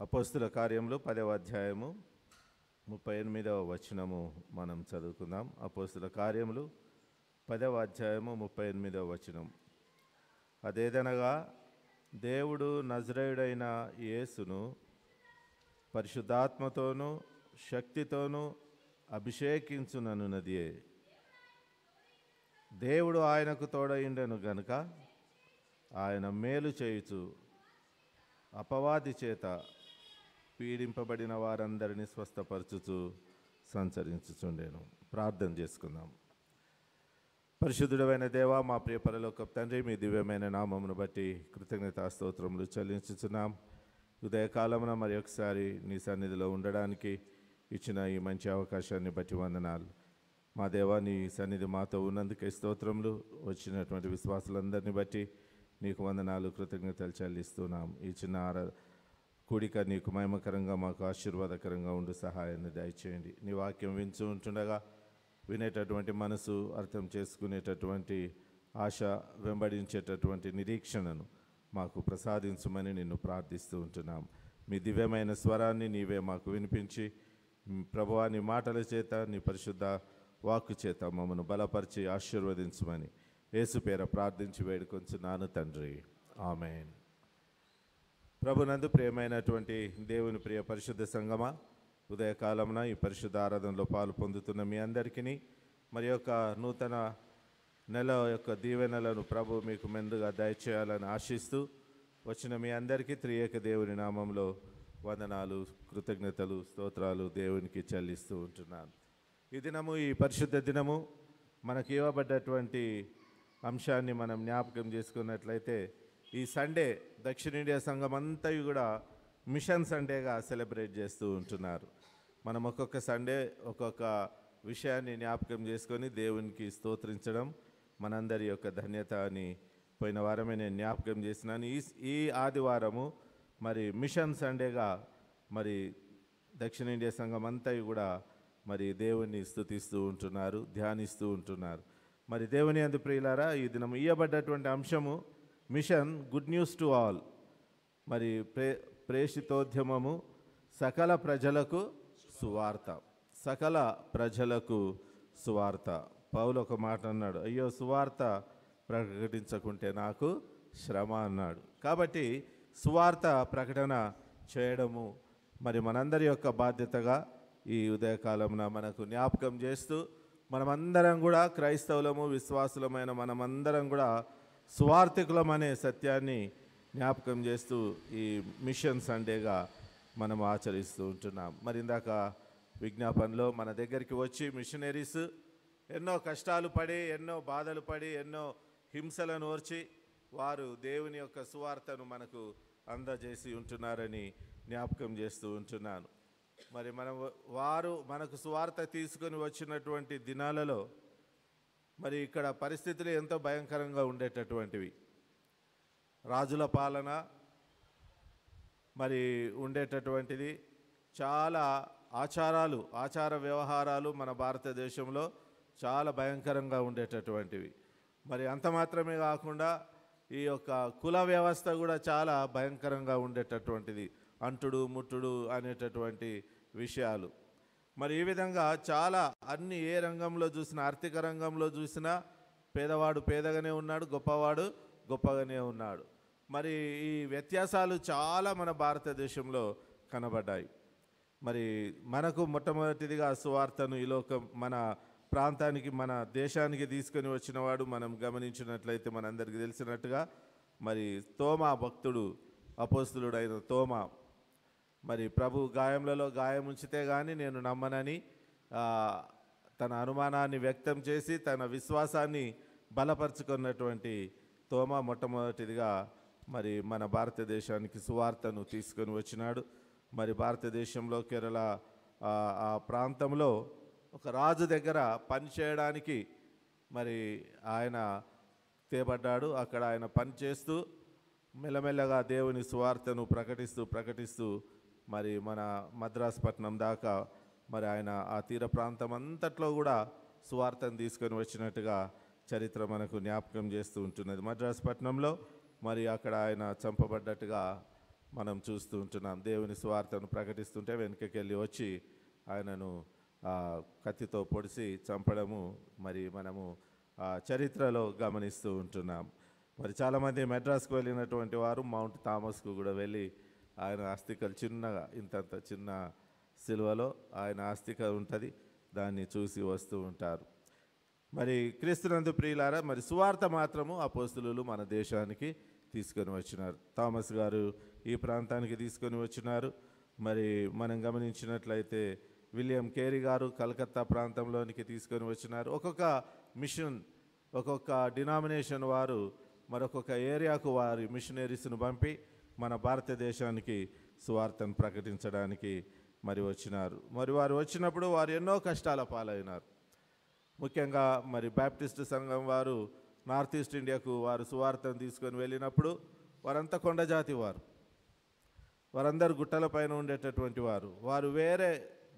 అపోస్తుల కార్యములు పదవ అధ్యాయము ముప్పై ఎనిమిదవ వచనము మనం చదువుకుందాం అపోస్తుల కార్యములు పదవ అధ్యాయము ముప్పై ఎనిమిదవ వచనం అదేదనగా దేవుడు నజరేయుడైన యేసును పరిశుద్ధాత్మతోనూ శక్తితోనూ అభిషేకించుననున్నదియే దేవుడు ఆయనకు తోడయిండెను గనుక ఆయన మేలు చేయుచు అపవాది చేత పీడింపబడిన వారందరినీ స్వస్థపరచుచు సంచరించుచుండెను ప్రార్థన చేసుకుందాం పరిశుద్ధుడమైన దేవ మా ప్రియ పరలోక తండ్రి మీ దివ్యమైన నామమును బట్టి కృతజ్ఞతా స్తోత్రములు చెల్లించుచున్నాం ఉదయకాలమున మరి ఒకసారి నీ సన్నిధిలో ఉండడానికి ఇచ్చిన ఈ మంచి అవకాశాన్ని బట్టి వందనాలు మా దేవా నీ సన్నిధి మాతో ఉన్నందుకే స్తోత్రములు వచ్చినటువంటి విశ్వాసులందరినీ బట్టి నీకు వందనాలు కృతజ్ఞతలు చెల్లిస్తున్నాం ఈ చిన్న ఆరా కూడిక నీకు మహిమకరంగా మాకు ఆశీర్వాదకరంగా ఉండు సహాయాన్ని దయచేయండి నీ వాక్యం వించు ఉంటుండగా వినేటటువంటి మనసు అర్థం చేసుకునేటటువంటి ఆశ వెంబడించేటటువంటి నిరీక్షణను మాకు ప్రసాదించమని నిన్ను ప్రార్థిస్తూ ఉంటున్నాం మీ దివ్యమైన స్వరాన్ని నీవే మాకు వినిపించి మ్, ప్రభువా నీ మాటల చేత నీ పరిశుద్ధ వాక్కు చేత మమ్మను బలపరిచి ఆశీర్వదించమని యేసు పేర ప్రార్థించి వేడుకొంచున్నాను తండ్రి ఆమెన్ ప్రభునందు ప్రియమైనటువంటి దేవుని ప్రియ పరిశుద్ధ సంగమా ఉదయకాలమున ఈ పరిశుద్ధ ఆరాధనలో పాలు పొందుతున్న మీ అందరికీ మరి యొక్క నూతన నెల యొక్క దీవెనలను ప్రభు మీకు మెండుగా దయచేయాలని ఆశిస్తూ వచ్చిన మీ అందరికీ త్రియేక దేవుని నామంలో వందనాలు కృతజ్ఞతలు స్తోత్రాలు దేవునికి చెల్లిస్తూ ఉంటున్నాను ఈ దినము ఈ పరిశుద్ధ దినము మనకి ఇవ్వబడ్డటువంటి అంశాన్ని మనం జ్ఞాపకం చేసుకున్నట్లయితే ఈ సండే దక్షిణ ఇండియా సంఘం అంతా కూడా మిషన్ సండేగా సెలబ్రేట్ చేస్తూ ఉంటున్నారు మనం ఒక్కొక్క సండే ఒక్కొక్క విషయాన్ని జ్ఞాపకం చేసుకొని దేవునికి స్తోత్రించడం మనందరి యొక్క ధన్యత అని పోయిన వారమే నేను జ్ఞాపకం చేసినాను ఈ ఈ ఆదివారము మరి మిషన్ సండేగా మరి దక్షిణ ఇండియా సంఘం అంతా కూడా మరి దేవుణ్ణి స్తుతిస్తూ ఉంటున్నారు ధ్యానిస్తూ ఉంటున్నారు మరి దేవుని అందు ప్రియులారా ఈ దినం ఇయ్యబడ్డటువంటి అంశము mission good news to all మరి ప్రే ప్రేషితోద్యమము సకల ప్రజలకు సువార్త సకల ప్రజలకు సువార్త పౌలు ఒక మాట అన్నాడు అయ్యో సువార్త ప్రకటించకుంటే నాకు శ్రమ అన్నాడు కాబట్టి సువార్త ప్రకటన చేయడము మరి మనందరి యొక్క బాధ్యతగా ఈ ఉదయకాలమున మనకు జ్ఞాపకం చేస్తూ మనమందరం కూడా క్రైస్తవులము విశ్వాసులమైన మనమందరం కూడా సువార్థికులం అనే సత్యాన్ని జ్ఞాపకం చేస్తూ ఈ మిషన్ సండేగా మనం ఆచరిస్తూ ఉంటున్నాం మరి ఇందాక విజ్ఞాపనలో మన దగ్గరికి వచ్చి మిషనరీస్ ఎన్నో కష్టాలు పడి ఎన్నో బాధలు పడి ఎన్నో హింసలను ఓర్చి వారు దేవుని యొక్క సువార్తను మనకు అందజేసి ఉంటున్నారని జ్ఞాపకం చేస్తూ ఉంటున్నాను మరి మనం వారు మనకు సువార్త తీసుకొని వచ్చినటువంటి దినాలలో మరి ఇక్కడ పరిస్థితులు ఎంతో భయంకరంగా ఉండేటటువంటివి రాజుల పాలన మరి ఉండేటటువంటిది చాలా ఆచారాలు ఆచార వ్యవహారాలు మన భారతదేశంలో చాలా భయంకరంగా ఉండేటటువంటివి మరి అంత మాత్రమే కాకుండా ఈ యొక్క కుల వ్యవస్థ కూడా చాలా భయంకరంగా ఉండేటటువంటిది అంటుడు ముట్టుడు అనేటటువంటి విషయాలు మరి ఈ విధంగా చాలా అన్ని ఏ రంగంలో చూసినా ఆర్థిక రంగంలో చూసినా పేదవాడు పేదగానే ఉన్నాడు గొప్పవాడు గొప్పగానే ఉన్నాడు మరి ఈ వ్యత్యాసాలు చాలా మన భారతదేశంలో కనబడ్డాయి మరి మనకు మొట్టమొదటిదిగా సువార్తను ఈ లోకం మన ప్రాంతానికి మన దేశానికి తీసుకొని వచ్చినవాడు మనం గమనించినట్లయితే మనందరికీ తెలిసినట్టుగా మరి తోమా భక్తుడు అపోస్తులుడైన తోమా మరి ప్రభు గాయములలో గాయం ఉంచితే కానీ నేను నమ్మనని ఆ, తన అనుమానాన్ని వ్యక్తం చేసి తన విశ్వాసాన్ని బలపరుచుకున్నటువంటి తోమా మొట్టమొదటిదిగా మరి మన భారతదేశానికి సువార్తను తీసుకొని వచ్చినాడు మరి భారతదేశంలో కేరళ ఆ, ఆ ప్రాంతంలో ఒక రాజు దగ్గర పని చేయడానికి మరి ఆయన తేబడ్డాడు అక్కడ ఆయన పని చేస్తూ మెల్లమెల్లగా దేవుని సువార్తను ప్రకటిస్తూ ప్రకటిస్తూ మరి మన మద్రాస్ పట్టణం దాకా మరి ఆయన ఆ తీర ప్రాంతం అంతట్లో కూడా సువార్తను తీసుకొని వచ్చినట్టుగా చరిత్ర మనకు జ్ఞాపకం చేస్తూ ఉంటున్నది మద్రాస్ పట్టణంలో మరి అక్కడ ఆయన చంపబడ్డట్టుగా మనం చూస్తూ ఉంటున్నాం దేవుని స్వార్థను ప్రకటిస్తుంటే వెనుకకి వెళ్ళి వచ్చి ఆయనను ఆ, కత్తితో పొడిచి చంపడము మరి మనము ఆ, చరిత్రలో గమనిస్తూ ఉంటున్నాం మరి చాలామంది మెడ్రాస్కు వెళ్ళినటువంటి వారు మౌంట్ థామస్కు కూడా వెళ్ళి ఆయన ఆస్తికలు చిన్నగా ఇంతంత చిన్న సిలువలో ఆయన ఆస్తిక ఉంటుంది దాన్ని చూసి వస్తూ ఉంటారు మరి క్రీస్తునందు ప్రియులారా మరి సువార్త మాత్రము అపోస్తులు మన దేశానికి తీసుకొని వచ్చినారు థామస్ గారు ఈ ప్రాంతానికి తీసుకొని వచ్చినారు మరి మనం గమనించినట్లయితే విలియం కేరీ గారు కలకత్తా ప్రాంతంలోనికి తీసుకొని వచ్చినారు ఒక్కొక్క మిషన్ ఒక్కొక్క డినామినేషన్ వారు మరొకొక ఏరియాకు వారి మిషనరీస్ను పంపి మన భారతదేశానికి సువార్తను ప్రకటించడానికి మరి వచ్చినారు మరి వారు వచ్చినప్పుడు వారు ఎన్నో కష్టాల పాలైనారు ముఖ్యంగా మరి బ్యాప్టిస్ట్ సంఘం వారు నార్త్ ఈస్ట్ ఇండియాకు వారు సువార్తను తీసుకొని వెళ్ళినప్పుడు వారంతా కొండ జాతి వారు వారందరూ గుట్టల పైన ఉండేటటువంటి వారు వారు వేరే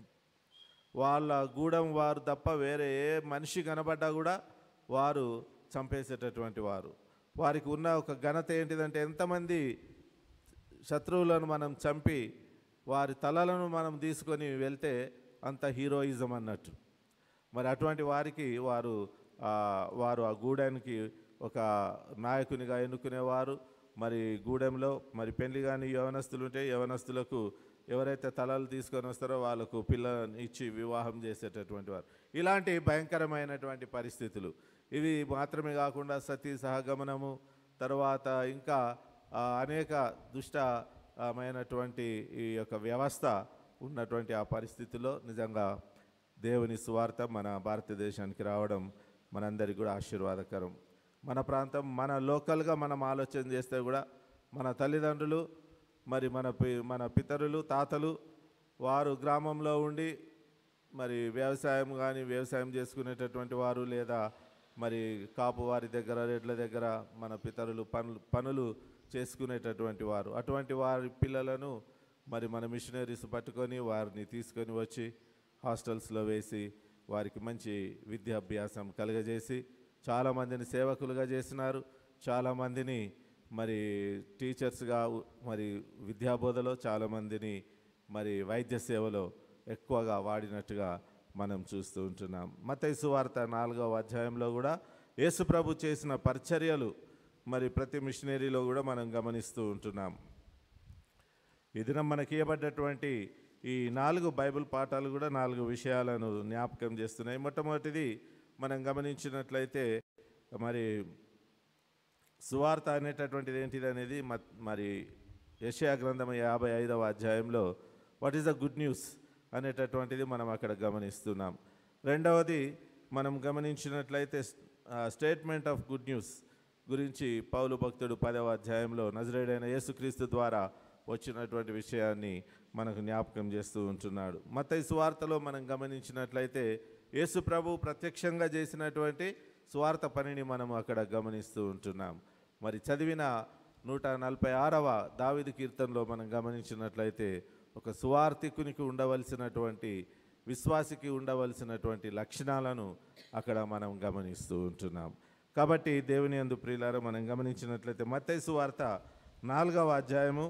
వాళ్ళ గూడెం వారు తప్ప వేరే ఏ మనిషి కనబడ్డా కూడా వారు చంపేసేటటువంటి వారు వారికి ఉన్న ఒక ఘనత ఏంటిదంటే ఎంతమంది శత్రువులను మనం చంపి వారి తలలను మనం తీసుకొని వెళ్తే అంత హీరోయిజం అన్నట్టు మరి అటువంటి వారికి వారు ఆ, వారు ఆ గూడెనికి ఒక నాయకునిగా ఎన్నుకునేవారు మరి గూడెంలో మరి పెళ్లి కాని యవనస్తులు ఉంటే యవనస్తులకు ఎవరైతే తలలు తీసుకొని వస్తారో వాళ్ళకు పిల్లలను ఇచ్చి వివాహం చేసేటటువంటి వారు ఇలాంటి భయంకరమైనటువంటి పరిస్థితులు ఇవి మాత్రమే కాకుండా సతీ సహగమనము తర్వాత ఇంకా ఆ, అనేక దుష్టమైనటువంటి ఈ యొక్క వ్యవస్థ ఉన్నటువంటి ఆ పరిస్థితిలో నిజంగా దేవుని సువార్త మన భారతదేశానికి రావడం మనందరికీ కూడా ఆశీర్వాదకరం మన ప్రాంతం మన లోకల్గా మనం ఆలోచన చేస్తే కూడా మన తల్లిదండ్రులు మరి మన పి మన పితరులు తాతలు వారు గ్రామంలో ఉండి మరి వ్యవసాయం కానీ వ్యవసాయం చేసుకునేటటువంటి వారు లేదా మరి కాపు వారి దగ్గర రెడ్ల దగ్గర మన పితరులు పనులు పనులు చేసుకునేటటువంటి వారు అటువంటి వారి పిల్లలను మరి మన మిషనరీస్ పట్టుకొని వారిని తీసుకొని వచ్చి హాస్టల్స్లో వేసి వారికి మంచి విద్యాభ్యాసం కలుగజేసి చాలామందిని సేవకులుగా చేసినారు చాలామందిని మరి టీచర్స్గా ఉ- మరి విద్యాబోధలో చాలామందిని మరి వైద్య సేవలో ఎక్కువగా వాడినట్టుగా మనం చూస్తూ ఉంటున్నాం మతైసు వార్త నాలుగవ అధ్యాయంలో కూడా యేసు ప్రభు చేసిన పరిచర్యలు మరి ప్రతి మిషనరీలో కూడా మనం గమనిస్తూ ఉంటున్నాం ఈ దినం మనకి ఇవ్వబడ్డటువంటి ఈ నాలుగు బైబిల్ పాఠాలు కూడా నాలుగు విషయాలను జ్ఞాపకం చేస్తున్నాయి మొట్టమొదటిది మనం గమనించినట్లయితే మరి సువార్త అనేటటువంటిది ఏంటిది అనేది మ- మరి యషయా గ్రంథం యాభై ఐదవ అధ్యాయంలో what is the good news అనేటటువంటిది మనం అక్కడ గమనిస్తున్నాం రెండవది మనం గమనించినట్లయితే స్టేట్మెంట్ ఆఫ్ గుడ్ న్యూస్ గురించి పౌలు భక్తుడు పదవ అధ్యాయంలో నజరేడైన యేసుక్రీస్తు ద్వారా వచ్చినటువంటి విషయాన్ని మనకు జ్ఞాపకం చేస్తూ ఉంటున్నాడు మత్తయి సువార్తలో మనం గమనించినట్లయితే యేసు ప్రభు ప్రత్యక్షంగా చేసినటువంటి స్వార్థ పనిని మనం అక్కడ గమనిస్తూ ఉంటున్నాం మరి చదివిన నూట నలభై ఆరవ దావిది కీర్తనలో మనం గమనించినట్లయితే ఒక సువార్థికునికి ఉండవలసినటువంటి విశ్వాసికి ఉండవలసినటువంటి లక్షణాలను అక్కడ మనం గమనిస్తూ ఉంటున్నాం కాబట్టి దేవుని అందు ప్రియులారా మనం గమనించినట్లయితే మత్తయి సువార్త నాలుగవ అధ్యాయము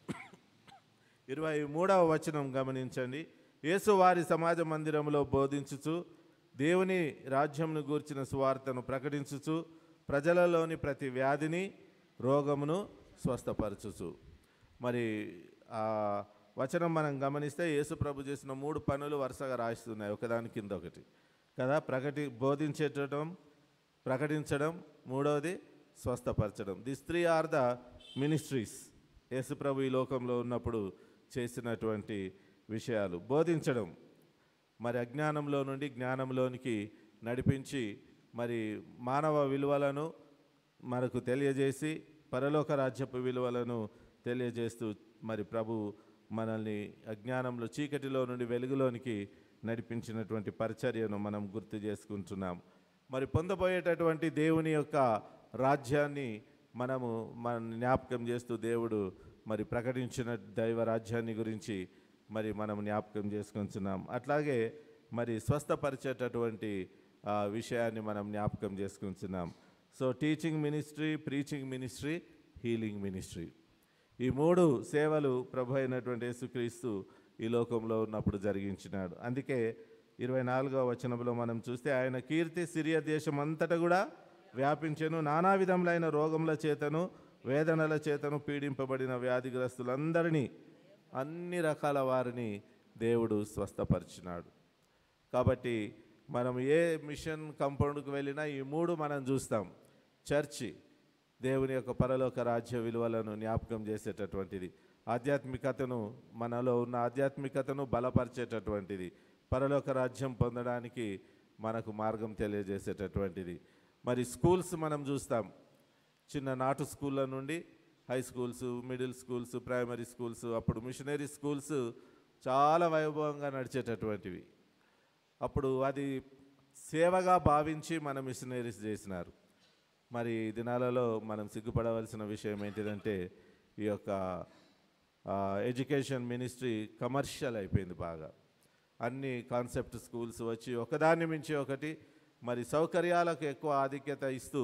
ఇరవై మూడవ వచనం గమనించండి యేసు వారి సమాజ మందిరంలో బోధించుచు దేవుని రాజ్యంను గూర్చిన సువార్తను ప్రకటించుచు ప్రజలలోని ప్రతి వ్యాధిని రోగమును స్వస్థపరచుచు మరి ఆ వచనం మనం గమనిస్తే యేసు ప్రభు చేసిన మూడు పనులు వరుసగా రాయిస్తున్నాయి ఒకదాని కింద ఒకటి కదా ప్రకటి బోధించేటం ప్రకటించడం మూడవది స్వస్థపరచడం this three are the ministries యేసుప్రభు ఈ లోకంలో ఉన్నప్పుడు చేసినటువంటి విషయాలు బోధించడం మరి అజ్ఞానంలో నుండి జ్ఞానంలోనికి నడిపించి మరి మానవ విలువలను మనకు తెలియజేసి పరలోక రాజ్యపు విలువలను తెలియజేస్తూ మరి ప్రభు మనల్ని అజ్ఞానంలో చీకటిలో నుండి వెలుగులోనికి నడిపించినటువంటి పరిచర్యను మనం గుర్తు చేసుకుంటున్నాం మరి పొందబోయేటటువంటి దేవుని యొక్క రాజ్యాన్ని మనము మన జ్ఞాపకం చేస్తూ దేవుడు మరి ప్రకటించిన దైవ రాజ్యాన్ని గురించి మరి మనం జ్ఞాపకం చేసుకుంటున్నాం అట్లాగే మరి స్వస్థపరిచేటటువంటి ఆ, విషయాన్ని మనం జ్ఞాపకం చేసుకుంటున్నాం so teaching ministry preaching ministry healing ministry ఈ మూడు సేవలు ప్రభు అయినటువంటి యేసుక్రీస్తు ఈ లోకంలో ఉన్నప్పుడు జరిగించినాడు అందుకే ఇరవై నాలుగవ వచనంలో మనం చూస్తే ఆయన కీర్తి సిరియా దేశం అంతటా కూడా వ్యాపించెను నానా విధములైన రోగముల చేతను వేదనల చేతను పీడింపబడిన వ్యాధిగ్రస్తులందరినీ అన్ని రకాల వారిని దేవుడు స్వస్థపరిచినాడు కాబట్టి మనం ఏ మిషన్ కంపౌండ్కి వెళ్ళినా ఈ మూడు మనం చూస్తాం చర్చి దేవుని యొక్క పరలోక రాజ్య విలువలను జ్ఞాపకం చేసేటటువంటిది ఆధ్యాత్మికతను మనలో ఉన్న ఆధ్యాత్మికతను బలపరిచేటటువంటిది పరలోక రాజ్యం పొందడానికి మనకు మార్గం తెలియజేసేటటువంటిది మరి స్కూల్స్ మనం చూస్తాం చిన్న నాటు స్కూళ్ళ నుండి high schools middle schools primary schools అప్పుడు మిషనరీ స్కూల్స్ చాలా వైభవంగా నడిచేటటువంటివి అప్పుడు అది సేవగా భావించి మన మిషనరీస్ చేసినారు మరి ఈ దినాలలో మనం సిగ్గుపడవలసిన విషయం ఏంటిదంటే ఈ యొక్క ఆ, ఎడ్యుకేషన్ మినిస్ట్రీ కమర్షియల్ అయిపోయింది బాగా అన్ని కాన్సెప్ట్ స్కూల్స్ వచ్చి ఒకదాన్ని మించి ఒకటి మరి సౌకర్యాలకు ఎక్కువ ఆధిక్యత ఇస్తూ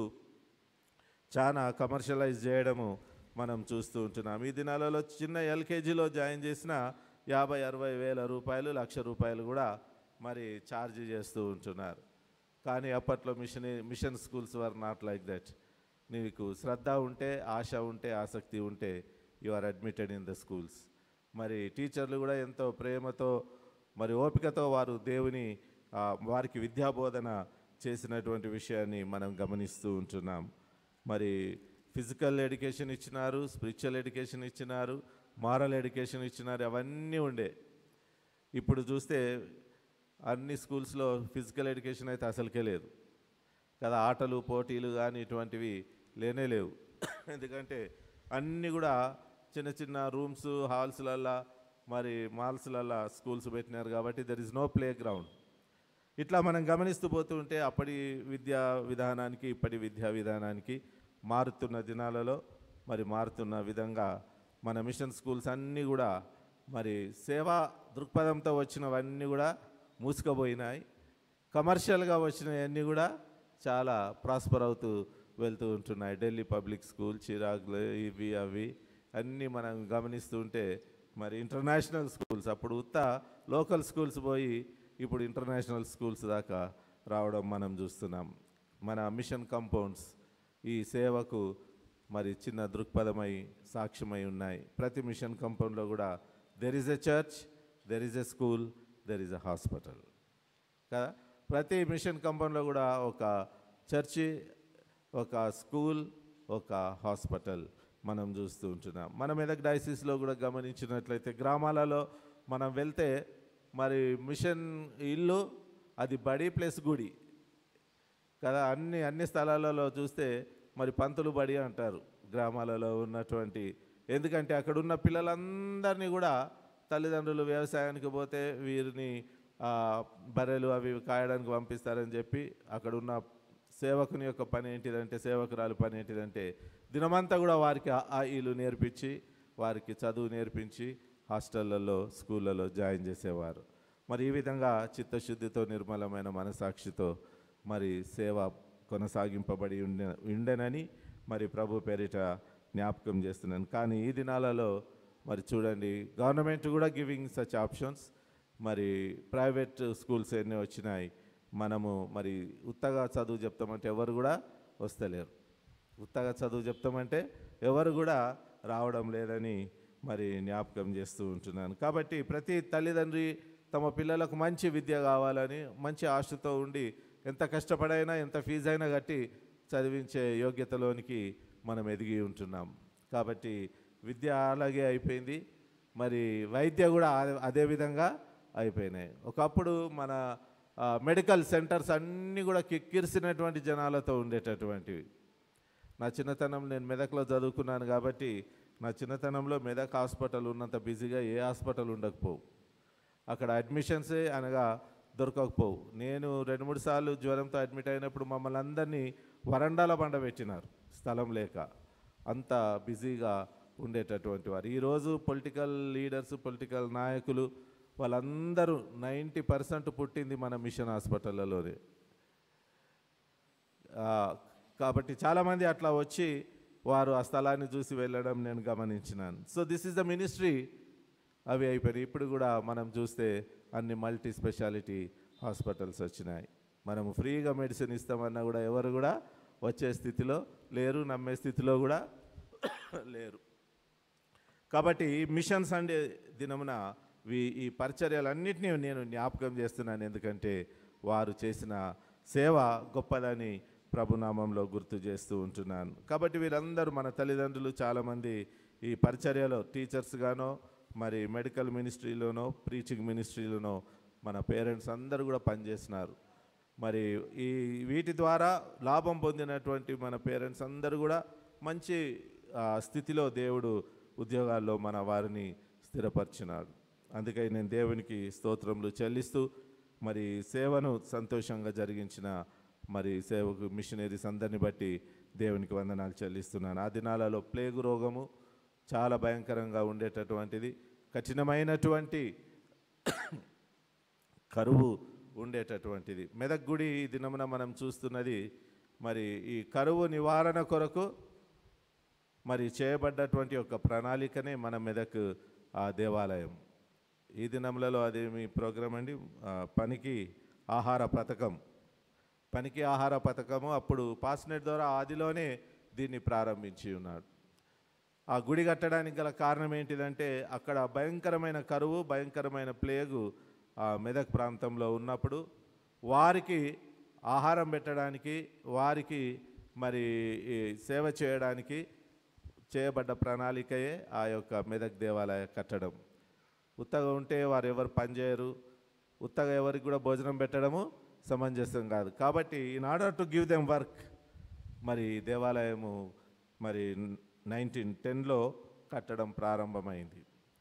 చాలా కమర్షియలైజ్ చేయడము మనం చూస్తూ ఉంటున్నాం ఈ దినాలలో చిన్న ఎల్కేజీలో జాయిన్ చేసిన యాభై అరవై వేల రూపాయలు లక్ష రూపాయలు కూడా మరి ఛార్జ్ చేస్తూ ఉంటున్నారు కానీ అప్పట్లో mission mission schools were not like that నీకు శ్రద్ధ ఉంటే ఆశ ఉంటే ఆసక్తి ఉంటే you are admitted in the schools మరి టీచర్లు కూడా ఎంతో ప్రేమతో మరి ఓపికతో వారు దేవుని ఆ, వారికి విద్యాబోధన చేసినటువంటి విషయాన్ని మనం గమనిస్తూ ఉంటున్నాం మరి ఫిజికల్ ఎడ్యుకేషన్ ఇచ్చినారు స్పిరిచువల్ ఎడ్యుకేషన్ ఇచ్చినారు మారల్ ఎడ్యుకేషన్ ఇచ్చినారు అవన్నీ ఉండే ఇప్పుడు చూస్తే అన్ని స్కూల్స్లో ఫిజికల్ ఎడ్యుకేషన్ అయితే అసలుకే లేదు కదా ఆటలు పోటీలు కానీ ఇటువంటివి లేనే లేవు ఎందుకంటే అన్నీ కూడా చిన్న చిన్న రూమ్స్ హాల్స్లల్లా మరి మాల్స్లల్లా స్కూల్స్ పెట్టినారు కాబట్టి there is no play ground ఇట్లా మనం గమనిస్తూ పోతూ ఉంటే అప్పటి విద్యా విధానానికి ఇప్పటి విద్యా విధానానికి మారుతున్న దినాలలో మరి మారుతున్న విధంగా మన మిషన్ స్కూల్స్ అన్నీ కూడా మరి సేవా దృక్పథంతో వచ్చినవన్నీ కూడా మూసుకుపోయినాయి కమర్షియల్గా వచ్చినవన్నీ కూడా చాలా ప్రాస్పర్ అవుతూ వెళ్తూ ఉంటున్నాయి ఢిల్లీ పబ్లిక్ స్కూల్ చిరాగ్లు ఇవి అవి అన్నీ మనం గమనిస్తూ ఉంటే మరి ఇంటర్నేషనల్ స్కూల్స్ అప్పుడు ఉత్త లోకల్ స్కూల్స్ పోయి ఇప్పుడు ఇంటర్నేషనల్ స్కూల్స్ దాకా రావడం మనం చూస్తున్నాం మన మిషన్ కాంపౌండ్స్ ఈ సేవకు మరి చిన్న దృక్పథమై సాక్ష్యమై ఉన్నాయి ప్రతి మిషన్ కాంపౌండ్లో కూడా there is a church there is a school there is a hospital కదా ప్రతి మిషన్ కంపౌండ్లో కూడా ఒక చర్చి ఒక స్కూల్ ఒక హాస్పిటల్ మనం చూస్తూ ఉంటున్నాం మన మెదక్ డైసిస్లో కూడా గమనించినట్లయితే గ్రామాలలో మనం వెళ్తే మరి మిషన్ ఇల్లు అది బడి ప్లస్ గుడి కదా అన్ని అన్ని స్థలాలలో చూస్తే మరి పంతులు బడి అంటారు గ్రామాలలో ఉన్నటువంటి ఎందుకంటే అక్కడ ఉన్న పిల్లలందరినీ కూడా తల్లిదండ్రులు వ్యవసాయానికి పోతే వీరిని ఆ, బర్రెలు అవి కాయడానికి పంపిస్తారని చెప్పి అక్కడ ఉన్న సేవకుని యొక్క పని ఏంటిదంటే సేవకురాలు పని ఏంటిదంటే దినమంతా కూడా వారికి ఆ ఆ ఈలు నేర్పించి వారికి చదువు నేర్పించి హాస్టళ్లలో స్కూళ్ళలో జాయిన్ చేసేవారు మరి ఈ విధంగా చిత్తశుద్ధితో నిర్మలమైన మనసాక్షితో మరి సేవ కొనసాగింపబడి ఉండే ఉండెనని మరి ప్రభు పేరిట జ్ఞాపకం చేస్తున్నాను కానీ ఈ దినాలలో మరి చూడండి గవర్నమెంట్ కూడా గివింగ్ సచ్ ఆప్షన్స్ మరి ప్రైవేట్ స్కూల్స్ ఎన్ని వచ్చినాయి మనము మరి ఉత్తగా చదువు చెప్తామంటే ఎవరు కూడా వస్తలేరు ఉత్తగా చదువు చెప్తామంటే ఎవరు కూడా రావడం లేదని మరి జ్ఞాపకం చేస్తూ ఉంటున్నాను కాబట్టి ప్రతి తల్లిదండ్రి తమ పిల్లలకు మంచి విద్య కావాలని మంచి ఆశతో ఉండి ఎంత కష్టపడైనా ఎంత ఫీజు అయినా కట్టి చదివించే యోగ్యతలోనికి మనం ఎదిగి ఉంటున్నాం కాబట్టి విద్య అలాగే అయిపోయింది మరి వైద్య కూడా అదే- అదే విధంగా అయిపోయినాయి ఒకప్పుడు మన ఆ, మెడికల్ సెంటర్స్ అన్నీ కూడా కిక్కిరిసినటువంటి జనాలతో ఉండేటటువంటివి నా చిన్నతనం నేను మెదక్లో చదువుకున్నాను కాబట్టి నా చిన్నతనంలో మెదక్ హాస్పిటల్ ఉన్నంత బిజీగా ఏ హాస్పిటల్ ఉండకపోవు అక్కడ అడ్మిషన్సే అనగా దొరకకపోవు నేను రెండు మూడు సార్లు జ్వరంతో అడ్మిట్ అయినప్పుడు మమ్మల్ని అందరినీ వరండాల బండ పెట్టినారు స్థలం లేక అంత బిజీగా ఉండేటటువంటి వారు ఈరోజు పొలిటికల్ లీడర్స్ పొలిటికల్ నాయకులు వాళ్ళందరూ నైంటీ పర్సెంట్ పుట్టింది మన మిషన్ హాస్పిటళ్ళలోనే ఆ, కాబట్టి చాలామంది అట్లా వచ్చి వారు ఆ స్థలాన్ని చూసి వెళ్ళడం నేను గమనించినాను so this is the ministry అవి అయిపోయినాయి ఇప్పుడు కూడా మనం చూస్తే అన్ని మల్టీ స్పెషాలిటీ హాస్పిటల్స్ వచ్చినాయి మనము ఫ్రీగా మెడిసిన్ ఇస్తామన్నా కూడా ఎవరు కూడా వచ్చే స్థితిలో లేరు నమ్మే స్థితిలో కూడా లేరు కాబట్టి మిషన్ సండే దినమున వీ- ఈ పరిచర్యలన్నింటినీ నేను జ్ఞాపకం చేస్తున్నాను ఎందుకంటే వారు చేసిన సేవ గొప్పదని ప్రభునామంలో గుర్తు చేస్తూ ఉంటున్నాను కాబట్టి వీరందరూ మన తల్లిదండ్రులు చాలామంది ఈ పరిచర్యలో టీచర్స్గానో మరి మెడికల్ మినిస్ట్రీలోనో ప్రీచింగ్ మినిస్ట్రీలోనో మన పేరెంట్స్ అందరూ కూడా పనిచేసినారు మరి ఈ వీటి ద్వారా లాభం పొందినటువంటి మన పేరెంట్స్ అందరూ కూడా మంచి ఆ, స్థితిలో దేవుడు ఉద్యోగాల్లో మన వారిని స్థిరపరిచినాడు అందుకే నేను దేవునికి స్తోత్రములు చెల్లిస్తూ మరి సేవను సంతోషంగా జరిగించిన మరి సేవకు మిషనరీస్ అందరిని బట్టి దేవునికి వందనాలు చెల్లిస్తున్నాను ఆ దినాలలో ప్లేగు రోగము చాలా భయంకరంగా ఉండేటటువంటిది కఠినమైనటువంటి కరువు ఉండేటటువంటిది మెదక్ గుడి ఈ దినమున మనం చూస్తున్నది మరి ఈ కరువు నివారణ కొరకు మరి చేయబడ్డటువంటి ఒక ప్రణాళికనే మన మెదక్ ఆ దేవాలయం ఈ దినములలో అది మీ ప్రోగ్రాం అండి ఆ, పనికి ఆహార పథకం పనికి ఆహార పథకము అప్పుడు పాస్నెట్ ద్వారా ఆదిలోనే దీన్ని ప్రారంభించి ఉన్నాడు ఆ గుడి కట్టడానికి గల కారణం ఏంటిదంటే అక్కడ భయంకరమైన కరువు భయంకరమైన ప్లేగు ఆ మెదక్ ప్రాంతంలో ఉన్నప్పుడు వారికి ఆహారం పెట్టడానికి వారికి మరి ఈ సేవ చేయడానికి చేయబడ్డ ప్రణాళికయే ఆ యొక్క మెదక్ దేవాలయ కట్టడం ఉత్తగా ఉంటే వారు ఎవరు పనిచేయరు ఉత్తగా ఎవరికి కూడా భోజనం పెట్టడము సమంజసం కాదు కాబట్టి in order to give them work మరి దేవాలయము మరి నైన్టీన్ టెన్లో కట్టడం ప్రారంభమైంది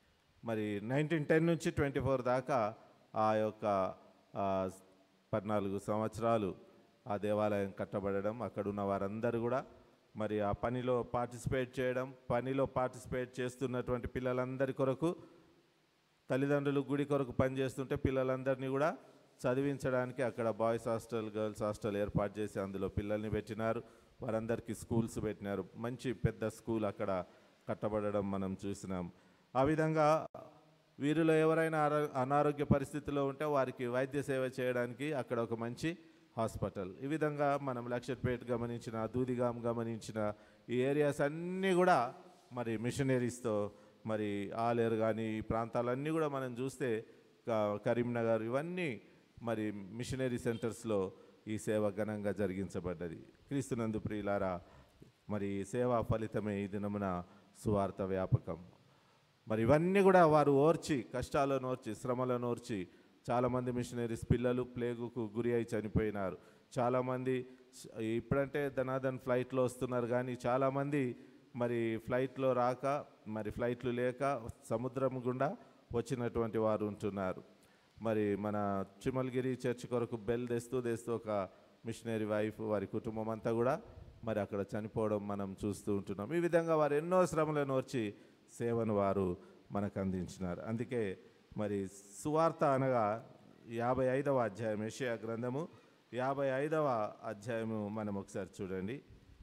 మరి నైన్టీన్ టెన్ నుంచి ట్వంటీ ఫోర్ దాకా ఆ యొక్క ఆ, పద్నాలుగు సంవత్సరాలు ఆ దేవాలయం కట్టబడడం అక్కడ ఉన్న వారందరూ కూడా మరి ఆ పనిలో పార్టిసిపేట్ చేయడం పనిలో పార్టిసిపేట్ చేస్తున్నటువంటి పిల్లలందరి కొరకు తల్లిదండ్రులు గుడి కొరకు పనిచేస్తుంటే పిల్లలందరినీ కూడా చదివించడానికి అక్కడ బాయ్స్ హాస్టల్ గర్ల్స్ హాస్టల్ ఏర్పాటు చేసి అందులో పిల్లల్ని పెట్టినారు వారందరికీ స్కూల్స్ పెట్టినారు మంచి పెద్ద స్కూల్ అక్కడ కట్టబడడం మనం చూసినాం ఆ విధంగా వీరిలో ఎవరైనా ఆరో- అనారోగ్య పరిస్థితిలో ఉంటే వారికి వైద్య సేవ చేయడానికి అక్కడ ఒక మంచి హాస్పిటల్ ఈ విధంగా మనం లక్షట్పేట గమనించిన దూదిగాం గమనించిన ఈ ఏరియాస్ అన్నీ కూడా మరి మిషనరీస్తో మరి ఆలేరు కానీ ఈ ప్రాంతాలన్నీ కూడా మనం చూస్తే క- కరీంనగర్ ఇవన్నీ మరి మిషనరీ సెంటర్స్లో ఈ సేవ ఘనంగా జరిగించబడ్డది క్రీస్తునందు ప్రియులారా మరి ఈ సేవా ఫలితమే ఈ దినమున సువార్త వ్యాపకం మరి ఇవన్నీ కూడా వారు ఓర్చి కష్టాలను ఓర్చి శ్రమలను ఓర్చి చాలామంది మిషనరీస్ పిల్లలు ప్లేగుకు గురి అయి చనిపోయినారు చాలామంది స- ఇప్పుడంటే ధనాధన్ ఫ్లైట్లో వస్తున్నారు కానీ చాలామంది మరి ఫ్లైట్లో రాక మరి ఫ్లైట్లు లేక సముద్రం గుండా వచ్చినటువంటి వారు ఉంటున్నారు మరి మన చిమల్గిరి చర్చ్ కొరకు బెల్ తెస్తూ తెస్తూ ఒక మిషనరీ వైఫ్ వారి కుటుంబం అంతా కూడా మరి అక్కడ చనిపోవడం మనం చూస్తూ ఉంటున్నాం ఈ విధంగా వారు ఎన్నో శ్రమలను వచ్చి సేవను వారు మనకు అందించినారు అందుకే మరి సువార్త అనగా యాభై ఐదవ అధ్యాయం ఏషియా గ్రంథము యాభై ఐదవ అధ్యాయము మనం ఒకసారి చూడండి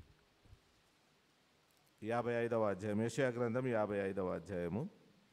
యాభై ఐదవ అధ్యాయం ఏషియా గ్రంథం యాభై ఐదవ అధ్యాయము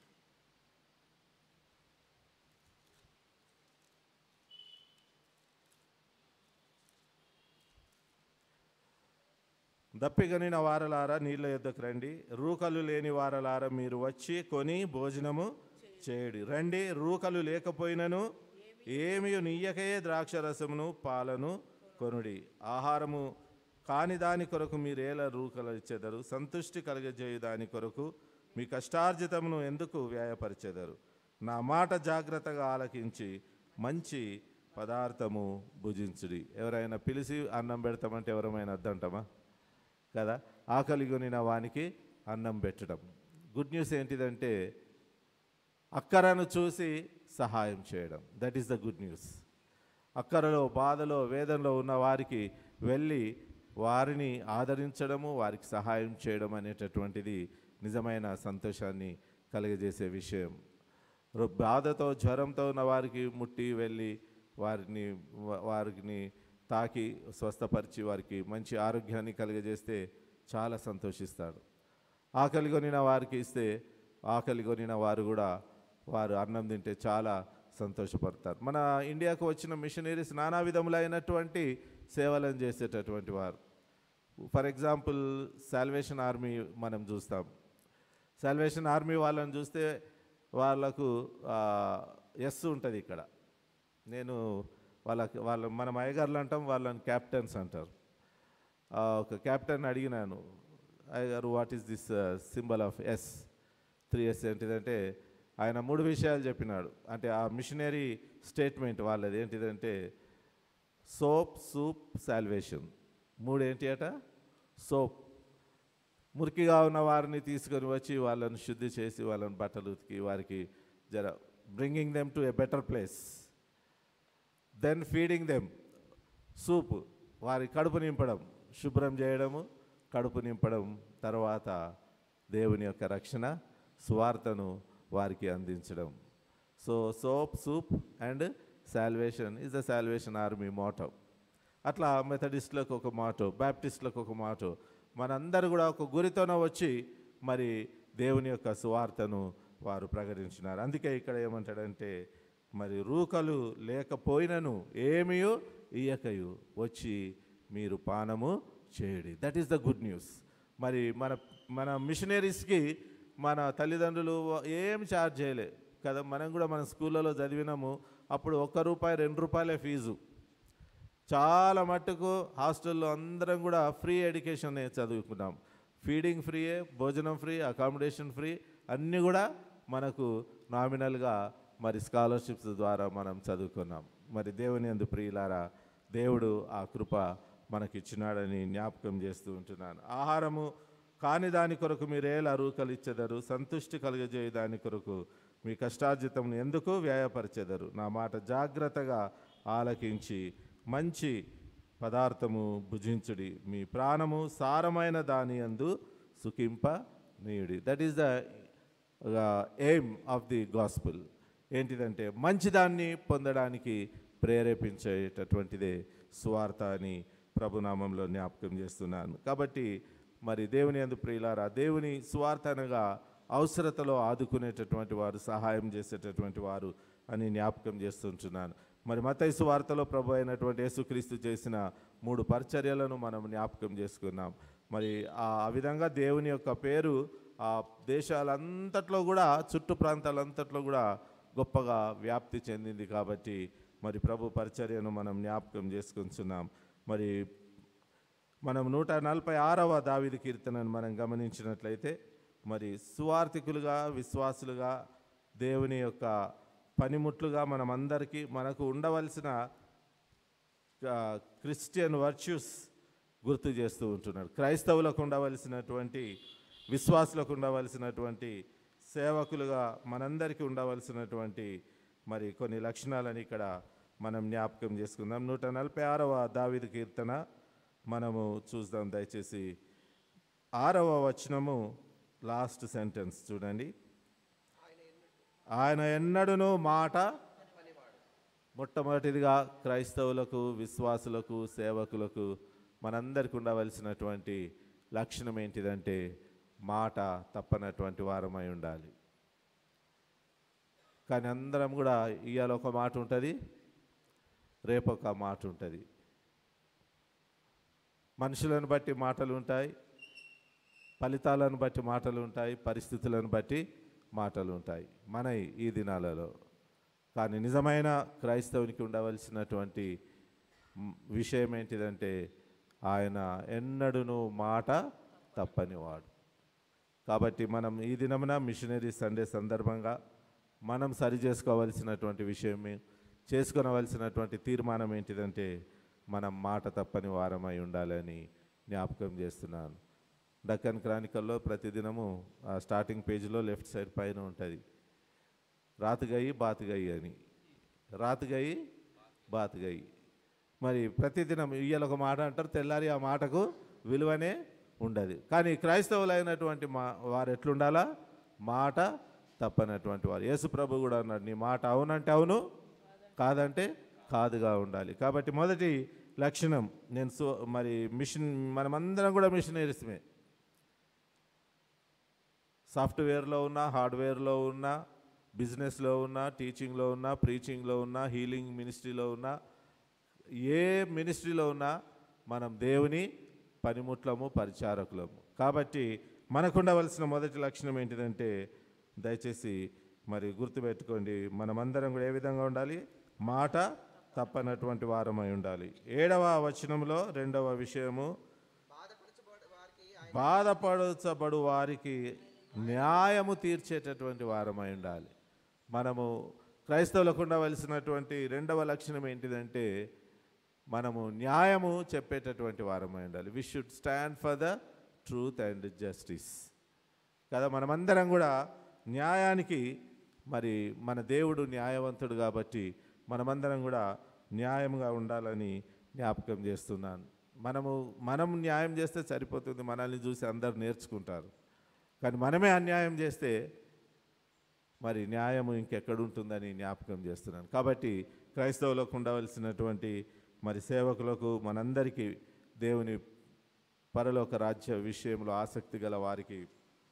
దప్పిగనిన వారలారా నీళ్ళ యొద్దకు రండి రూకలు లేని వారలారా మీరు వచ్చి కొని భోజనము చేయుడి రండి రూకలు లేకపోయినను ఏమి నీయకే ద్రాక్షరసమును పాలను కొనుడి ఆహారము కాని దాని కొరకు మీరేలా రూకలు ఇచ్చేదరు సంతుష్టి కలగజేయు దాని కొరకు మీ కష్టార్జితమును ఎందుకు వ్యాయపరిచెదరు నా మాట జాగ్రత్తగా ఆలకించి మంచి పదార్థము భుజించుడి ఎవరైనా పిలిచి అన్నం పెడతామంటే ఎవరమైనా అద్దంటామా కదా ఆకలి కొనిన వానికి అన్నం పెట్టడం గుడ్ న్యూస్ ఏంటిదంటే అక్కరను చూసి సహాయం చేయడం that is the good news అక్కరలో బాధలో వేదనలో ఉన్న వారికి వెళ్ళి వారిని ఆదరించడము వారికి సహాయం చేయడం అనేటటువంటిది నిజమైన సంతోషాన్ని కలిగజేసే విషయం రొ- బాధతో జ్వరంతో ఉన్న వారికి ముట్టి వెళ్ళి వారిని వా- వారిని తాకి స్వస్థపరిచి వారికి మంచి ఆరోగ్యాన్ని కలిగజేస్తే చాలా సంతోషిస్తాడు ఆకలి కొనిన వారికి ఇస్తే ఆకలి కొనిన వారు కూడా వారు అన్నం తింటే చాలా సంతోషపడతారు మన ఇండియాకు వచ్చిన మిషనరీస్ నానా విధములైనటువంటి సేవలను చేసేటటువంటి వారు ఫర్ ఎగ్జాంపుల్ సాల్వేషన్ ఆర్మీ మనం చూస్తాం సాల్వేషన్ ఆర్మీ వాళ్ళని చూస్తే వాళ్ళకు ఎస్ ఉంటుంది ఇక్కడ నేను వాళ్ళకి వాళ్ళ మనం అయ్యగారులు అంటాం వాళ్ళని క్యాప్టెన్స్ అంటారు ఆ, ఒక క్యాప్టెన్ అడిగినాను అయ్యగారు what is this symbol of S three S ఏంటిదంటే ఆయన మూడు విషయాలు చెప్పినాడు అంటే ఆ మిషనరీ స్టేట్మెంట్ వాళ్ళది ఏంటిదంటే సోప్ సూప్ సాల్వేషన్ మూడు ఏంటి అట సోప్ మురికిగా ఉన్న వారిని తీసుకొని వచ్చి వాళ్ళని శుద్ధి చేసి వాళ్ళని బట్టలు ఉతికి వారికి జర bringing them to a better place then feeding them soup వారి కడుపు నింపడం శుభ్రం చేయడము కడుపు నింపడం తర్వాత దేవుని యొక్క రక్షణ సువార్తను వారికి అందించడం so soap soup and salvation is the Salvation Army motto అట్లా మెథడిస్టులకు ఒక మాటో బ్యాప్టిస్టులకు ఒక మాటో మనందరూ కూడా ఒక గురితోన వచ్చి మరి దేవుని యొక్క సువార్తను వారు ప్రకటించినారు అందుకే ఇక్కడ ఏమంటాడంటే మరి రూకలు లేకపోయినను ఏమియో ఇయ్యకయు వచ్చి మీరు పానము చేయడి that is the good news మరి మన మన మిషనరీస్కి మన తల్లిదండ్రులు ఏం ఛార్జ్ చేయలే కదా మనం కూడా మన స్కూళ్ళలో చదివినాము అప్పుడు ఒక్క రూపాయి రెండు రూపాయలే ఫీజు చాలా మట్టుకు హాస్టల్లో అందరం కూడా ఫ్రీ ఎడ్యుకేషన్ చదువుకున్నాం ఫీడింగ్ ఫ్రీయే భోజనం ఫ్రీ అకామిడేషన్ ఫ్రీ అన్నీ కూడా మనకు నామినల్గా మరి స్కాలర్షిప్స్ ద్వారా మనం చదువుకున్నాం మరి దేవుని అందు ప్రియులారా దేవుడు ఆ కృప మనకిచ్చినాడని జ్ఞాపకం చేస్తూ ఉంటున్నాను ఆహారము కాని దాని కొరకు మీరు ఏలా రూకలు ఇచ్చెదరు సంతుష్టి కలుగజేయ దాని కొరకు మీ కష్టార్జితం ఎందుకు వ్యాయపరచెదరు నా మాట జాగ్రత్తగా ఆలకించి మంచి పదార్థము భుజించుడి మీ ప్రాణము సారమైన దాని అందు సుఖింప నీయుడి that is the aim of the gospel ఏంటిదంటే మంచిదాన్ని పొందడానికి ప్రేరేపించేటటువంటిదే సువార్త అని ప్రభునామంలో జ్ఞాపకం చేస్తున్నాను కాబట్టి మరి దేవుని అందు ప్రియులారా దేవుని సువార్త అనగా అవసరతలో ఆదుకునేటటువంటి వారు సహాయం చేసేటటువంటి వారు అని జ్ఞాపకం చేస్తుంటున్నాను మరి మతైసు సువార్తలో ప్రభు అయినటువంటి యేసుక్రీస్తు చేసిన మూడు పరిచర్యలను మనం జ్ఞాపకం చేసుకున్నాం మరి ఆ ఆ విధంగా దేవుని యొక్క పేరు ఆ దేశాలంతట్లో కూడా చుట్టు ప్రాంతాలంతట్లో కూడా గొప్పగా వ్యాప్తి చెందింది కాబట్టి మరి ప్రభు పరిచర్యను మనం జ్ఞాపకం చేసుకుంటున్నాం మరి మనం నూట నలభై ఆరవ దావిది కీర్తనను మనం గమనించినట్లయితే మరి సువార్థికులుగా విశ్వాసులుగా దేవుని యొక్క పనిముట్లుగా మనం అందరికీ మనకు ఉండవలసిన ఆ, క్రిస్టియన్ వర్చ్యూస్ గుర్తు చేస్తూ ఉంటున్నాడు క్రైస్తవులకు ఉండవలసినటువంటి విశ్వాసులకు ఉండవలసినటువంటి సేవకులుగా మనందరికీ ఉండవలసినటువంటి మరి కొన్ని లక్షణాలని ఇక్కడ మనం జ్ఞాపకం చేసుకుందాం నూట నలభై ఆరవ దావిది కీర్తన మనము చూద్దాం దయచేసి ఆరవ వచనము లాస్ట్ సెంటెన్స్ చూడండి ఆయన ఎన్నడూను మాట మొట్టమొదటిదిగా క్రైస్తవులకు విశ్వాసులకు సేవకులకు మనందరికి ఉండవలసినటువంటి లక్షణం ఏంటిదంటే మాట తప్పనటువంటి వారమై ఉండాలి కానీ అందరం కూడా ఇవాళ ఒక మాట ఉంటుంది రేపు ఒక మాట ఉంటుంది మనుషులను బట్టి మాటలు ఉంటాయి ఫలితాలను బట్టి మాటలు ఉంటాయి పరిస్థితులను బట్టి మాటలు ఉంటాయి మన ఈ దినాలలో కానీ నిజమైన క్రైస్తవునికి ఉండవలసినటువంటి మ్, విషయం ఏంటిదంటే ఆయన ఎన్నడూను మాట తప్పనివాడు కాబట్టి మనం ఈ దినమున మిషనరీ సండే సందర్భంగా మనం సరి చేసుకోవలసినటువంటి విషయమే చేసుకొనవలసినటువంటి తీర్మానం ఏంటిదంటే మనం మాట తప్పని వారమై ఉండాలని జ్ఞాపకం చేస్తున్నాను డక్కన్ క్రానికల్లో ప్రతిదినము ఆ స్టార్టింగ్ పేజీలో లెఫ్ట్ సైడ్ పైన ఉంటుంది రాతుగయి బాతుగయి అని రాతుగయి బాతుగయి మరి ప్రతిదినం ఇయ్యాల ఒక మాట అంటారు తెల్లారి ఆ మాటకు విలువనే ఉండదు కానీ క్రైస్తవులైనటువంటి మా వారు ఎట్లుండాలా మాట తప్పనటువంటి వారు యేసు ప్రభు కూడా అన్నాడు నీ మాట అవునంటే అవును కాదంటే కాదుగా ఉండాలి కాబట్టి మొదటి లక్షణం నేను సో మరి మిషన్ మనమందరం కూడా మిషనరీస్మే సాఫ్ట్వేర్లో ఉన్నా హార్డ్వేర్లో ఉన్నా బిజినెస్లో ఉన్నా టీచింగ్లో ఉన్నా ప్రీచింగ్లో ఉన్నా హీలింగ్ మినిస్ట్రీలో ఉన్నా ఏ మినిస్ట్రీలో ఉన్నా మనం దేవుని పనిముట్లము పరిచారకులము కాబట్టి మనకుండవలసిన మొదటి లక్షణం ఏంటిదంటే దయచేసి మరి గుర్తుపెట్టుకోండి మనమందరం కూడా ఏ విధంగా ఉండాలి మాట తప్పనటువంటి వారమై ఉండాలి ఏడవ వచనంలో రెండవ విషయము బాధపరచబడు వారికి ఆయన బాధపడచబడు వారికి న్యాయము తీర్చేటటువంటి వారమై ఉండాలి మనము క్రైస్తవులకు ఉండవలసినటువంటి రెండవ లక్షణం ఏంటిదంటే మనము న్యాయము చెప్పేటటువంటి వారమై ఉండాలి we should stand for the truth and justice కదా మనమందరం కూడా న్యాయానికి మరి మన దేవుడు న్యాయవంతుడు కాబట్టి మనమందరం కూడా న్యాయంగా ఉండాలని జ్ఞాపకం చేస్తున్నాను మనము మనం న్యాయం చేస్తే సరిపోతుంది మనల్ని చూసి అందరు నేర్చుకుంటారు కానీ మనమే అన్యాయం చేస్తే మరి న్యాయము ఇంకెక్కడుంటుందని జ్ఞాపకం చేస్తున్నాను కాబట్టి క్రైస్తవులకు ఉండవలసినటువంటి మరి సేవకులకు మనందరికీ దేవుని పరలోక రాజ్య విషయంలో ఆసక్తి గల వారికి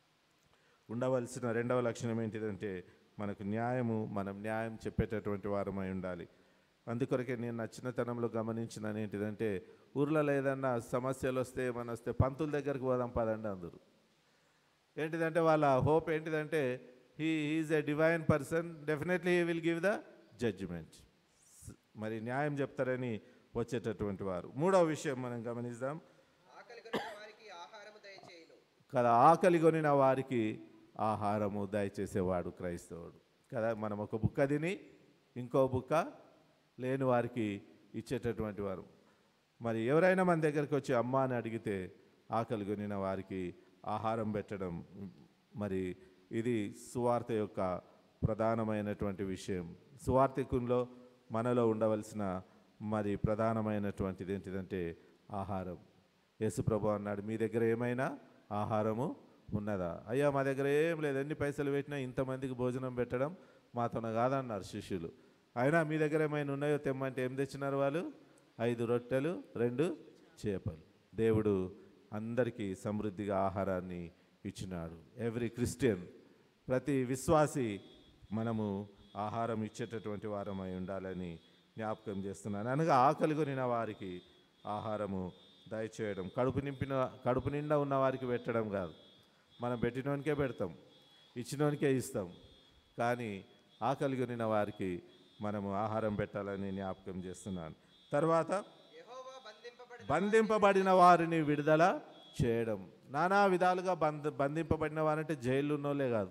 ఉండవలసిన రెండవ లక్షణం ఏంటిదంటే మనకు న్యాయము మనం న్యాయం చెప్పేటటువంటి వారమై ఉండాలి అందుకొరకే నేను నా చిన్నతనంలో గమనించిన ఏంటిదంటే ఊర్లలో ఏదన్నా సమస్యలు వస్తే మన వస్తే పంతుల దగ్గరికి పోదాం పదండి అందరు ఏంటిదంటే వాళ్ళ హోప్ ఏంటిదంటే he is a divine person definitely he will give the judgement మరి న్యాయం చెప్తారని వచ్చేటటువంటి వారు మూడవ విషయం మనం గమనిద్దాం ఆకలి కొనిన వారికి ఆహారము దయచేయును కదా ఆకలి కొనిన వారికి ఆహారము దయచేసేవాడు క్రైస్తవుడు కదా మనం ఒక బుక్క తిని ఇంకో బుక్క లేని వారికి ఇచ్చేటటువంటి వారు మరి ఎవరైనా మన దగ్గరికి వచ్చి అమ్మ అని అడిగితే ఆకలి కొనిన వారికి ఆహారం పెట్టడం మరి ఇది సువార్త యొక్క ప్రధానమైనటువంటి విషయం సువార్థికుల్లో మనలో ఉండవలసిన మరి ప్రధానమైనటువంటిది ఏంటిదంటే ఆహారం యేసుప్రభు అన్నాడు మీ దగ్గర ఏమైనా ఆహారము ఉన్నదా అయ్యా మా దగ్గర ఏం లేదు ఎన్ని పైసలు పెట్టినా ఇంతమందికి భోజనం పెట్టడం మాతోన కాదన్నారు శిష్యులు అయినా మీ దగ్గర ఏమైనా ఉన్నాయో తెమ్మంటే ఏం తెచ్చినారు వాళ్ళు ఐదు రొట్టెలు రెండు చేపలు దేవుడు అందరికీ సమృద్ధిగా ఆహారాన్ని ఇచ్చినాడు ఎవ్రీ క్రిస్టియన్ ప్రతి విశ్వాసి మనము ఆహారం ఇచ్చేటటువంటి వారమై ఉండాలని జ్ఞాపకం చేస్తున్నాను అనగా ఆకలి కొనిన వారికి ఆహారము దయచేయడం కడుపు నింపిన కడుపు నిండా ఉన్న వారికి పెట్టడం కాదు మనం పెట్టినోనికే పెడతాం ఇచ్చినోనికే ఇస్తాం కానీ ఆకలి కొనిన వారికి మనము ఆహారం పెట్టాలని జ్ఞాపకం చేస్తున్నాను తర్వాత యెహోవా బంధింపబడిన బంధింపబడిన వారిని విడుదల చేయడం నానా విధాలుగా బంధ బంధింపబడిన వారంటే జైలు ఉన్నోళ్ళే కాదు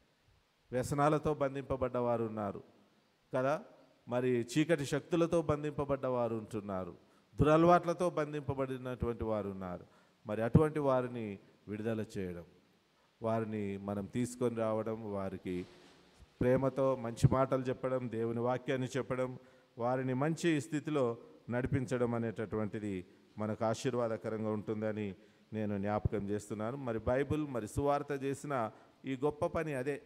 వ్యసనాలతో బంధింపబడ్డ వారు ఉన్నారు కదా మరి చీకటి శక్తులతో బంధింపబడ్డ వారు ఉంటున్నారు దురలవాట్లతో బంధింపబడినటువంటి వారు ఉన్నారు మరి అటువంటి వారిని విడుదల చేయడం వారిని మనం తీసుకొని రావడం వారికి ప్రేమతో మంచి మాటలు చెప్పడం దేవుని వాక్యాన్ని చెప్పడం వారిని మంచి స్థితిలో నడిపించడం అనేటటువంటిది మనకు ఆశీర్వాదకరంగా ఉంటుందని నేను జ్ఞాపకం చేస్తున్నాను మరి బైబిల్ మరి సువార్త చేసిన ఈ గొప్ప పని అదే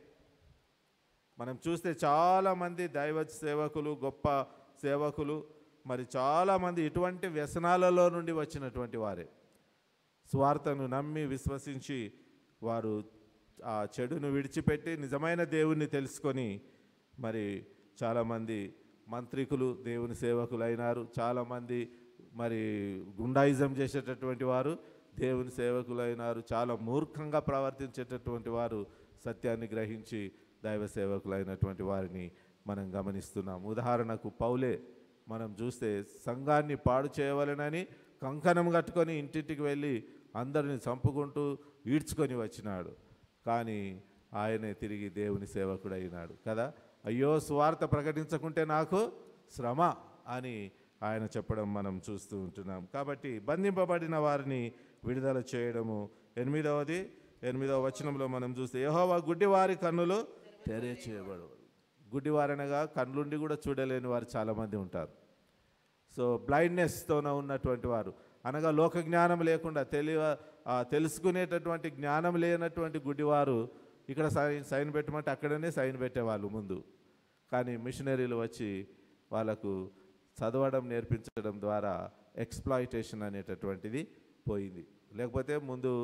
మనం చూస్తే చాలామంది దైవ సేవకులు గొప్ప సేవకులు మరి చాలామంది ఇటువంటి వ్యసనాలలో నుండి వచ్చినటువంటి వారే స్వార్థను నమ్మి విశ్వసించి వారు ఆ చెడును విడిచిపెట్టి నిజమైన దేవుణ్ణి తెలుసుకొని మరి చాలామంది మంత్రికులు దేవుని సేవకులు అయినారు చాలామంది మరి గుండాయిజం చేసేటటువంటి వారు దేవుని సేవకులు అయినారు చాలా మూర్ఖంగా ప్రవర్తించేటటువంటి వారు సత్యాన్ని గ్రహించి దైవ సేవకులు అయినటువంటి వారిని మనం గమనిస్తున్నాం ఉదాహరణకు పౌలే మనం చూస్తే సంఘాన్ని పాడు చేయవలెనని కంకణం కట్టుకొని ఇంటింటికి వెళ్ళి అందరిని చంపుకుంటూ ఈడ్చుకొని వచ్చినాడు కానీ ఆయనే తిరిగి దేవుని సేవకుడు అయినాడు కదా అయ్యో స్వార్థ ప్రకటించకుంటే నాకు శ్రమ అని ఆయన చెప్పడం మనం చూస్తూ ఉంటున్నాం కాబట్టి బంధింపబడిన వారిని విడుదల చేయడము ఎనిమిదవది ఎనిమిదవ వచనంలో మనం చూస్తే యెహోవా గుడ్డివారి కన్నులు తెరే చేయబడు గుడ్డివారనగా కన్నులుండి కూడా చూడలేని వారు చాలామంది ఉంటారు సో బ్లైండ్నెస్తోన ఉన్నటువంటి వారు అనగా లోక జ్ఞానం లేకుండా తెలివ ఆ, తెలుసుకునేటటువంటి జ్ఞానం లేనటువంటి గుడ్డివారు ఇక్కడ సైన్ సైన్ పెట్టమంటే అక్కడనే సైన్ పెట్టేవాళ్ళు ముందు కానీ మిషనరీలు వచ్చి వాళ్ళకు చదవడం నేర్పించడం ద్వారా ఎక్స్ప్లాయిటేషన్ అనేటటువంటిది పోయింది లేకపోతే ముందు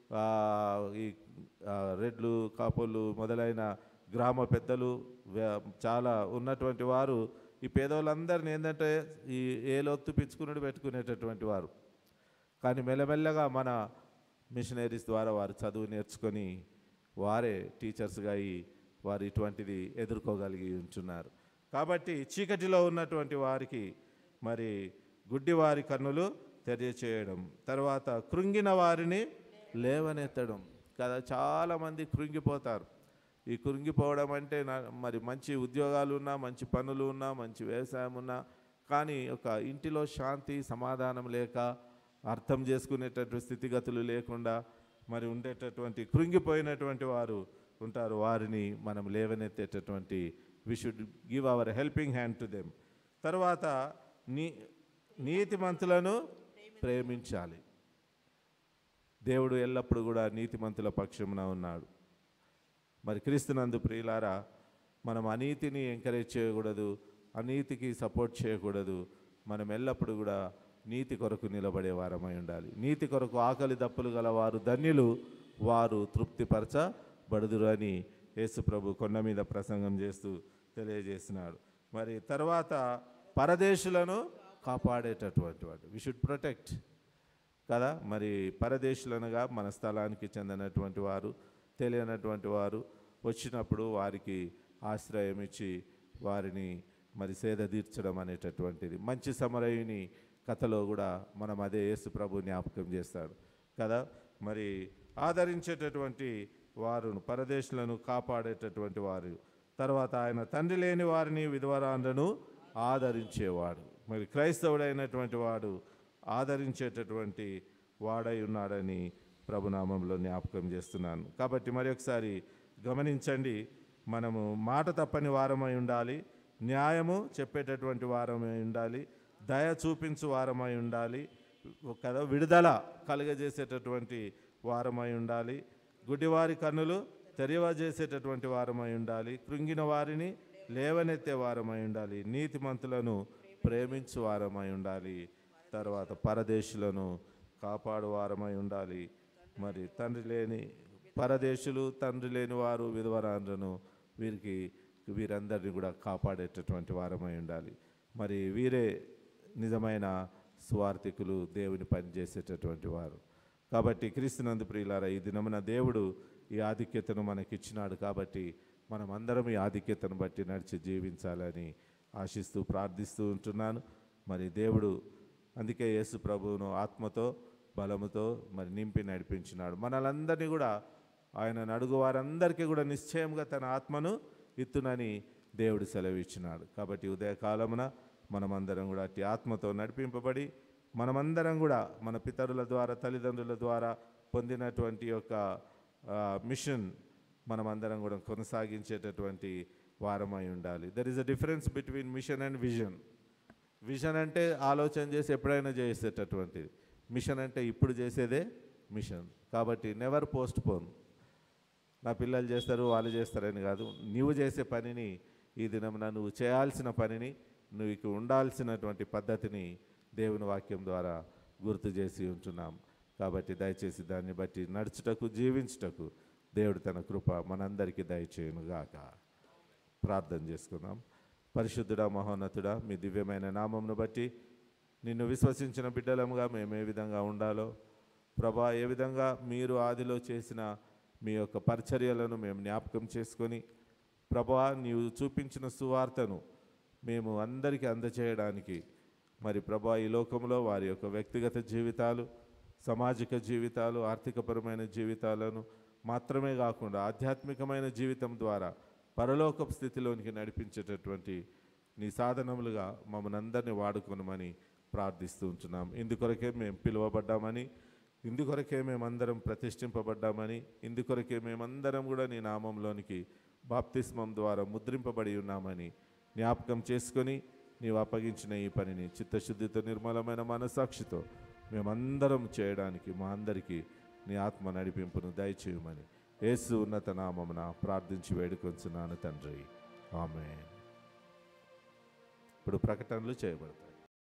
ఆ, ఈ ఆ, రెడ్లు కాపోళ్ళు మొదలైన గ్రామ పెద్దలు వ్య- చాలా ఉన్నటువంటి వారు ఈ పేదవాళ్ళందరినీ ఏంటంటే ఈ ఏలొత్తు పిచ్చుకునుడు పెట్టుకునేటటువంటి వారు కానీ మెల్లమెల్లగా మన మిషనరీస్ ద్వారా వారు చదువు నేర్చుకొని వారే టీచర్స్గా అయి వారు ఇటువంటిది ఎదుర్కోగలిగి ఉంటున్నారు కాబట్టి చీకటిలో ఉన్నటువంటి వారికి మరి గుడ్డివారి కన్నులు తెలియచేయడం తర్వాత కృంగిన వారిని లేవనెత్తడం కదా చాలామంది కృంగిపోతారు ఈ కృంగిపోవడం అంటే నా- మరి మంచి ఉద్యోగాలు ఉన్నా మంచి పనులు ఉన్నా మంచి వ్యవసాయం ఉన్నా కానీ ఒక ఇంటిలో శాంతి సమాధానం లేక అర్థం చేసుకునేటటువంటి స్థితిగతులు లేకుండా మరి ఉండేటటువంటి కృంగిపోయినటువంటి వారు ఉంటారు వారిని మనం లేవనెత్తేటటువంటి we should give our helping hand to them తర్వాత నీ నీతిమంతులను ప్రేమించాలి దేవుడు ఎల్లప్పుడూ కూడా నీతిమంతుల పక్షమున ఉన్నాడు మరి క్రీస్తునందు ప్రియులారా మనం అనీతిని ఎంకరేజ్ చేయకూడదు అనీతికి సపోర్ట్ చేయకూడదు మనం ఎల్లప్పుడూ కూడా నీతి కొరకు నిలబడే వారమై ఉండాలి నీతి కొరకు ఆకలి దప్పులు గల వారు ధన్యులు వారు తృప్తిపరచబడుదురు అని యేసు ప్రభు కొండ మీద ప్రసంగం చేస్తూ తెలియజేసినాడు మరి తర్వాత పరదేశులను కాపాడేటటువంటి వాడు వి షుడ్ ప్రొటెక్ట్ కదా మరి పరదేశులనగా మన స్థలానికి చెందినటువంటి వారు తెలియనటువంటి వారు వచ్చినప్పుడు వారికి ఆశ్రయం ఇచ్చి వారిని మరి సేద తీర్చడం అనేటటువంటిది మంచి సమరయుని కథలో కూడా మనం అదే యేసు ప్రభు జ్ఞాపకం చేస్తాడు కదా మరి ఆదరించేటటువంటి వారును పరదేశులను కాపాడేటటువంటి వారు తర్వాత ఆయన తండ్రి లేని వారిని విధవరాండ్రను ఆదరించేవాడు మరి క్రైస్తవుడైనటువంటి వాడు ఆదరించేటటువంటి వాడై ఉన్నాడని ప్రభునామంలో జ్ఞాపకం చేస్తున్నాను కాబట్టి మరి ఒకసారి గమనించండి మనము మాట తప్పని వారమై ఉండాలి న్యాయము చెప్పేటటువంటి వారమై ఉండాలి దయ చూపించు వారమై ఉండాలి కదా విడుదల కలుగజేసేటటువంటి వారమై ఉండాలి గుడ్డివారి కన్నులు తెరవజేసేటటువంటి వారమై ఉండాలి కృంగిన వారిని లేవనెత్తే వారమై ఉండాలి నీతిమంతులను ప్రేమించు వారమై ఉండాలి తర్వాత పరదేశులను కాపాడు వారమై ఉండాలి మరి తండ్రి లేని పరదేశులు తండ్రి లేని వారు విధవరాండ్రను వీరికి వీరందరినీ కూడా కాపాడేటటువంటి వారమై ఉండాలి మరి వీరే నిజమైన స్వార్థికులు దేవుని పనిచేసేటటువంటి వారు కాబట్టి క్రీస్తునందు ప్రియులారా ఈ దినమున దేవుడు ఈ ఆధిక్యతను మనకిచ్చినాడు కాబట్టి మనం అందరం ఈ ఆధిక్యతను బట్టి నడిచి జీవించాలని ఆశిస్తూ ప్రార్థిస్తూ ఉంటున్నాను మరి దేవుడు అందుకే యేసు ప్రభువును ఆత్మతో బలముతో మరి నింపి నడిపించినాడు మనలందరినీ కూడా ఆయన నడుగు వారందరికీ కూడా నిశ్చయంగా తన ఆత్మను ఇత్తునని దేవుడు సెలవిచ్చినాడు కాబట్టి ఉదయకాలమున మనమందరం కూడా అట్టి ఆత్మతో నడిపింపబడి మనమందరం కూడా మన పితరుల ద్వారా తల్లిదండ్రుల ద్వారా పొందినటువంటి యొక్క ఆ, మిషన్ మనమందరం కూడా కొనసాగించేటటువంటి వారమై ఉండాలి there is a difference between mission and vision vision అంటే ఆలోచన చేసి ఎప్పుడైనా చేసేటటువంటిది మిషన్ అంటే ఇప్పుడు చేసేదే మిషన్ కాబట్టి నెవర్ పోస్ట్ పోన్ నా పిల్లలు చేస్తారు వాళ్ళు చేస్తారని కాదు నువ్వు చేసే పనిని ఈ దినమున నువ్వు చేయాల్సిన పనిని నువ్వు ఇక ఉండాల్సినటువంటి పద్ధతిని దేవుని వాక్యం ద్వారా గుర్తు చేసి ఉంటున్నాం కాబట్టి దయచేసి దాన్ని బట్టి నడుచుటకు జీవించుటకు దేవుడు తన కృప మనందరికీ దయచేయునుగాక ప్రార్థన చేసుకుందాం పరిశుద్ధుడా మహోన్నతుడా మీ దివ్యమైన నామంను బట్టి నిన్ను విశ్వసించిన బిడ్డలముగా మేము ఏ విధంగా ఉండాలో ప్రభా ఏ విధంగా మీరు ఆదిలో చేసిన మీ యొక్క పరిచర్యలను మేము జ్ఞాపకం చేసుకొని ప్రభా నీవు చూపించిన సువార్తను మేము అందరికీ అందచేయడానికి మరి ప్రభా ఈ లోకంలో వారి యొక్క వ్యక్తిగత జీవితాలు సామాజిక జీవితాలు ఆర్థికపరమైన జీవితాలను మాత్రమే కాకుండా ఆధ్యాత్మికమైన జీవితం ద్వారా పరలోక స్థితిలోనికి నడిపించేటటువంటి నీ సాధనములుగా మమ్మల్ని అందరినీ వాడుకొనమని ప్రార్థిస్తూ ఉంటున్నాం ఇందుకొరకే మేము పిలువబడ్డామని ఇందుకొరకే మేమందరం ప్రతిష్ఠింపబడ్డామని ఇందుకొరకే మేమందరం కూడా నీ నామంలోనికి బాప్తిస్మం ద్వారా ముద్రింపబడి ఉన్నామని జ్ఞాపకం చేసుకొని నీవు అప్పగించిన ఈ పనిని చిత్తశుద్ధితో నిర్మలమైన మనసాక్షితో మేమందరం చేయడానికి మా అందరికీ నీ ఆత్మ నడిపింపును దయచేయమని యేసు ఉన్నత నామమున ప్రార్థించి వేడుకొంచున్నాను తండ్రి ఆమె ఇప్పుడు ప్రకటనలు చేయబడతాయి